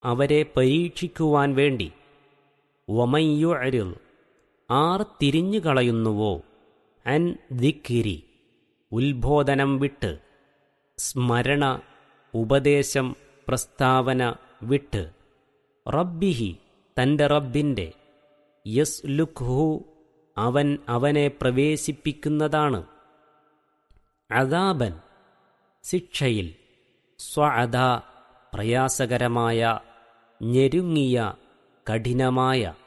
അവരെ പരീക്ഷിക്കുവാൻ വേണ്ടി വമയ്യുഅരിൽ ആർ തിരിഞ്ഞു കളയുന്നുവോ അൻ ദിക്കിരി ഉത്ബോധനം വിട്ട് സ്മരണ ഉപദേശം പ്രസ്താവന വിട്ട് റബ്ബിഹി തൻ്റെ റബ്ബിൻ്റെ യസ് ലുഖു അവൻ അവനെ പ്രവേശിപ്പിക്കുന്നതാണ് അദാബൻ ശിക്ഷയിൽ സ്വഅദ പ്രയാസകരമായ ഞെരുങ്ങിയ കഠിനമായ